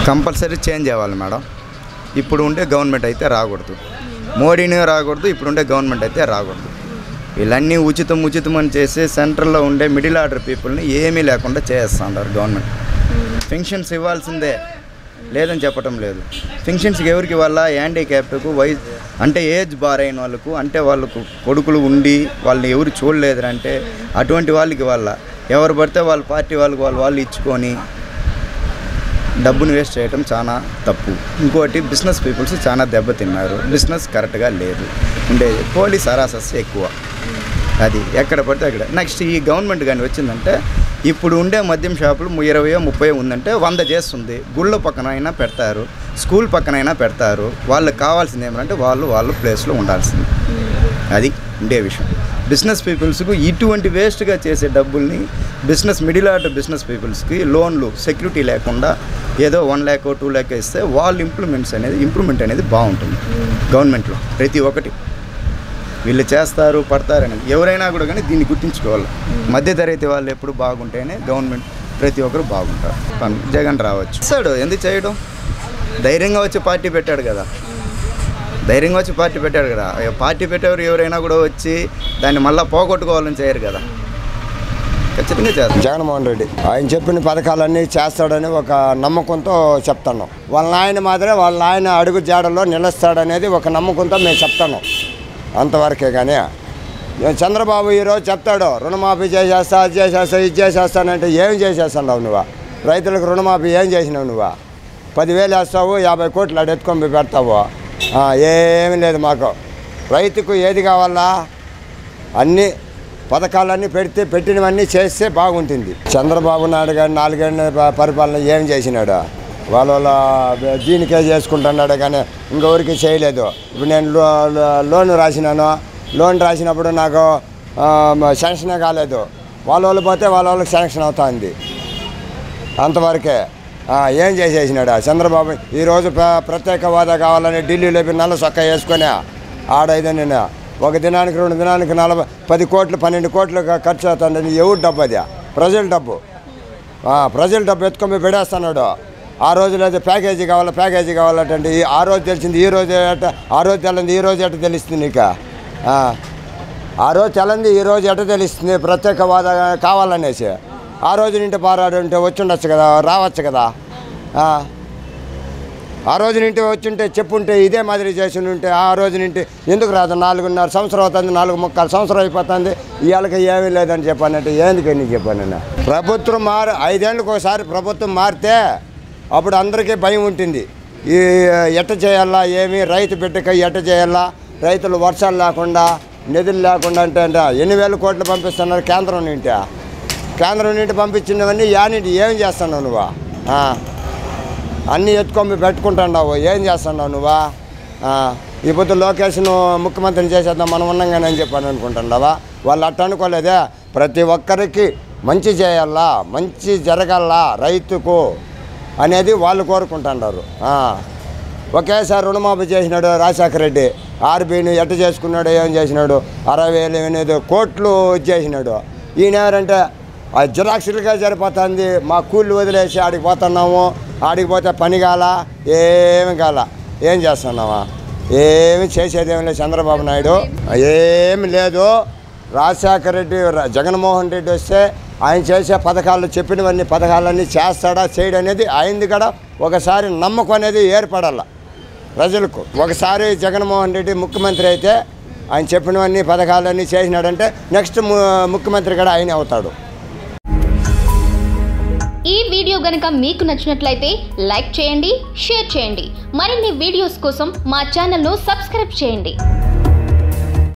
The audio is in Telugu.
కంపల్సరీ చేంజ్ అవ్వాలి మేడం ఇప్పుడు ఉండే గవర్నమెంట్ అయితే రాకూడదు మోడీని రాకూడదు ఇప్పుడు ఉండే గవర్నమెంట్ అయితే రాకూడదు వీళ్ళన్నీ ఉచితం ఉచితం అని చేసి సెంట్రల్లో ఉండే మిడిల్ ఆర్డర్ పీపుల్ని ఏమీ లేకుండా చేస్తున్నారు గవర్నమెంట్ పెన్షన్స్ ఇవ్వాల్సిందే లేదని చెప్పటం లేదు పెన్షన్స్కి ఎవరికి వాళ్ళ హ్యాండిక్యాప్ట్కు వయసు అంటే ఏజ్ బార్ అయిన వాళ్ళకు అంటే వాళ్ళకు కొడుకులు ఉండి వాళ్ళని ఎవరు చూడలేదు అంటే అటువంటి వాళ్ళకి వాళ్ళ ఎవరు పడితే వాళ్ళ పార్టీ వాళ్ళకి వాళ్ళు వాళ్ళు ఇచ్చుకొని డబ్బును వేస్ట్ చేయడం చాలా తప్పు ఇంకోటి బిజినెస్ పీపుల్స్ చాలా దెబ్బతిన్నారు బిజినెస్ కరెక్ట్గా లేదు ఉండేది పోలీస్ హరాసస్ ఎక్కువ అది ఎక్కడ పడితే అక్కడ నెక్స్ట్ ఈ గవర్నమెంట్ కానీ వచ్చిందంటే ఇప్పుడు ఉండే మద్యం షాపులు ఇరవయో ముప్పై ఉందంటే వంద చేస్తుంది గుళ్ళ పక్కన అయినా పెడతారు స్కూల్ పక్కన అయినా పెడతారు వాళ్ళకి కావాల్సింది ఏమంటే వాళ్ళు వాళ్ళ ప్లేస్లో ఉండాల్సింది అది ఉండే విషయం బిజినెస్ పీపుల్స్కు ఇటువంటి వేస్ట్గా చేసే డబ్బుల్ని బిజినెస్ మిడిల్ ఆర్డర్ బిజినెస్ పీపుల్స్కి లోన్లు సెక్యూరిటీ లేకుండా ఏదో వన్ ల్యాక్ టూ ల్యాక్ ఇస్తే వాళ్ళ ఇంప్రూవ్మెంట్స్ అనేది ఇంప్రూవ్మెంట్ అనేది బాగుంటుంది గవర్నమెంట్లో ప్రతి ఒక్కటి వీళ్ళు చేస్తారు పడతారు అనేది ఎవరైనా కూడా కానీ దీన్ని గుర్తించుకోవాలి మధ్యతరగతి వాళ్ళు ఎప్పుడు బాగుంటేనే గవర్నమెంట్ ప్రతి ఒక్కరు బాగుంటారు పం- జగన్ రావచ్చు చేస్తాడు ఎందుకు చేయడం ధైర్యంగా వచ్చి పార్టీ పెట్టాడు కదా ధైర్యంగా వచ్చి పార్టీ పెట్టాడు కదా ఆ పార్టీ పెట్టేవారు ఎవరైనా కూడా వచ్చి దాన్ని మళ్ళీ పోగొట్టుకోవాలని చేయరు కదా ఖచ్చితంగా చేస్తారు జగన్మోహన్ రెడ్డి ఆయన చెప్పిన పథకాలన్నీ చేస్తాడని ఒక నమ్మకంతో చెప్తాను వాళ్ళ నాయన మాదిరే వాళ్ళ నాయన అడుగు జాడలో నిలుస్తాడనేది ఒక నమ్మకంతో మేము చెప్తాను అంతవరకే కానీ చంద్రబాబు ఈరోజు చెప్తాడు రుణమాఫీ చేసేస్తా అది చేసేస్తా ఇది చేసేస్తానంటే ఏం చేసేస్తున్నావు నువ్వు రైతులకు రుణమాఫీ ఏం చేసినావు నువ్వు పదివేలు వేస్తావు యాభై కోట్లు అటు ఎత్తుకొని పోయి పెడతావు ఆ, ఏమీ లేదు మాకు రైతుకు ఏది కావాలా అన్ని పథకాలన్నీ పెడితే పెట్టినవన్నీ చేస్తే బాగుంటుంది చంద్రబాబు నాయుడు గారు నాలుగేళ్ళ ప- పరిపాలన ఏం చేసినాడు వాళ్ళ వాళ్ళ దీనికే చేసుకుంటున్నాడు కానీ ఇంకెవరికి చేయలేదు ఇప్పుడు నేను లో లో- లోన్ రాసినాను లోన్ రాసినప్పుడు నాకు ఆ, మ- శాంక్షనే కాలేదు వాళ్ళ వాళ్ళు పోతే వాళ్ళ వాళ్ళకి శాంక్షన్ అవుతుంది అంతవరకే ఆ, ఏం చేసేసినాడు ఆ చంద్రబాబు ఈరోజు ప్ర- ప్రత్యేక హోదా కావాలని ఢిల్లీలో పోయి నల్ల చొక్కా వేసుకొని ఆడైతే నేను ఒక దినానికి రెండు దినానికి నలభై పది కోట్లు పన్నెండు కోట్లు ఖ- ఖర్చు అవుతుంది ఎవరు డబ్బు అది ప్రజల డబ్బు ఆ, ప్రజల డబ్బు ఎత్తుకొని పోయి పెడేస్తున్నాడు ఆ రోజు లేదా ప్యాకేజీ కావాలా ప్యాకేజీ కావాలంటే ఈ- ఆ రోజు తెలిసింది ఈ రోజు ఎట్ట ఆ రోజు తెల్లంది ఈ రోజు ఎట్ట తెలుస్తుంది నీకు ఆ. ఆ రోజు తెల్లంది ఈ రోజు ఎట్ట తెలుస్తుంది ప్రత్యేక హోదా కావాలనేసి ఆ రోజు నింటి పారాడు ఉంటే వచ్చి ఉండొచ్చు కదా రావచ్చు కదా ఆ. ఆ రోజు నింటి వచ్చుంటే చెప్పుంటే ఇదే మాదిరి చేసి ఉంటే ఆ రోజు నింటి ఎందుకు రాదు నాలుగున్నర సంవత్సరం అవుతుంది నాలుగు ముక్కాలు సంవత్సరం అయిపోతుంది ఇవాళకి ఏమీ లేదని చెప్పానంటే ఎందుకు నీకు చెప్పాను ప్రభుత్వం మారు ఐదేళ్ళకి ఒకసారి ప్రభుత్వం మారితే అప్పుడు అందరికీ భయం ఉంటుంది ఈ ఎట్ట చేయాలా ఏమి రైతు బిడ్డకి ఎట్ట చేయాలా రైతులు వర్షాలు లేకుండా నిధులు లేకుండా అంటే అంటే ఎన్ని వేల కోట్లు పంపిస్తున్నారు కేంద్రం నుండి కేంద్రం నుండి పంపించినవన్నీ యానింటి ఏం చేస్తున్నావు నువ్వు ఆ. అన్నీ ఎత్తుకొని పెట్టుకుంటున్నావు ఏం చేస్తున్నావు నువ్వా ఆ, ఈ పొద్దు లోకేష్ను ముఖ్యమంత్రిని చేసేద్దాం మనం ఉన్నాగానే అని చెప్పాను అనుకుంటున్నావా వాళ్ళు అట్ట అనుకోలేదే ప్రతి ఒక్కరికి మంచి చేయాలా మంచి జరగాలా రైతుకు అనేది వాళ్ళు కోరుకుంటున్నారు ఆ. ఒకేసారి రుణమాఫీ చేసినాడు రాజశేఖర రెడ్డి ఆర్బీని ఎట్ట చేసుకున్నాడు ఏం చేసినాడు అరవై వేలు ఎనిమిది కోట్లు ఇచ్చేసినాడు ఈయన ఎవరంటే ఆ జిరాక్సులుగా సరిపోతుంది మా కూళ్ళు వదిలేసి ఆడికి పోతున్నాము ఆడికి పోతే పని కాల ఏమి కాల ఏం చేస్తున్నావా ఏమి చేసేదేమి లేదు చంద్రబాబు నాయుడు ఏమి లేదు రాజశేఖర రెడ్డి ర- జగన్మోహన్ రెడ్డి వస్తే ఆయన చేసే పథకాలు చెప్పినవన్నీ పథకాలన్నీ చేస్తాడా చేయడం అనేది ఆయనది కూడా ఒకసారి నమ్మకం అనేది ఏర్పడాల ప్రజలకు ఒకసారి జగన్మోహన్ రెడ్డి ముఖ్యమంత్రి అయితే ఆయన చెప్పినవన్నీ పథకాలన్నీ చేసినాడంటే నెక్స్ట్ ము- ముఖ్యమంత్రి కూడా ఆయనే అవుతాడు ఈ వీడియో గనుక మీకు నచ్చినట్లయితే లైక్ చేయండి షేర్ చేయండి మరిన్ని వీడియోస్ కోసం మా ఛానల్ను సబ్స్క్రైబ్ చేయండి